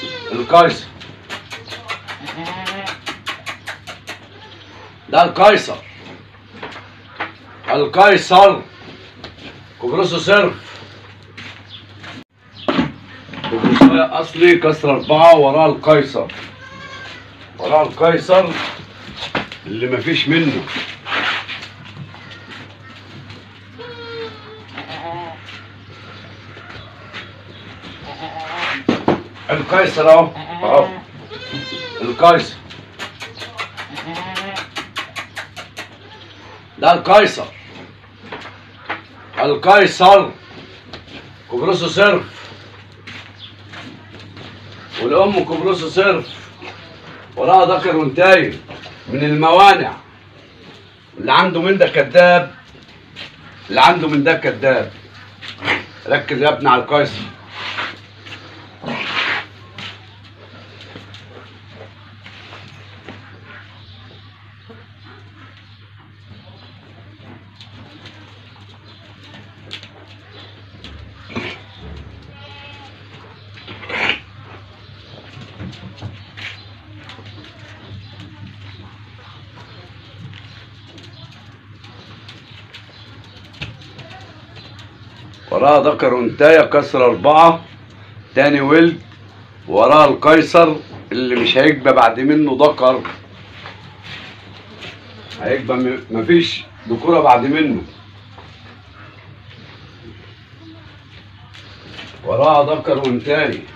القيصر ده القيصر القيصر كوبروسو صرف كوبروسو اصلي كسر اربعة وراه القيصر وراه القيصر اللي مفيش منه القيصر اهو اهو القيصر ده القيصر القيصر كوبروسو صرف والام كوبروسو صرف وراها ذكر وانتاي من الموانع اللي عنده من ده كذاب اللي عنده من ده كذاب ركز يا ابني على القيصر وراها ذكر وانتاية كسر أربعة تاني ولد وراها القيصر اللي مش هيجبى بعد منه ذكر هيجبى م- مفيش ذكورة بعد منه وراها ذكر وانتاية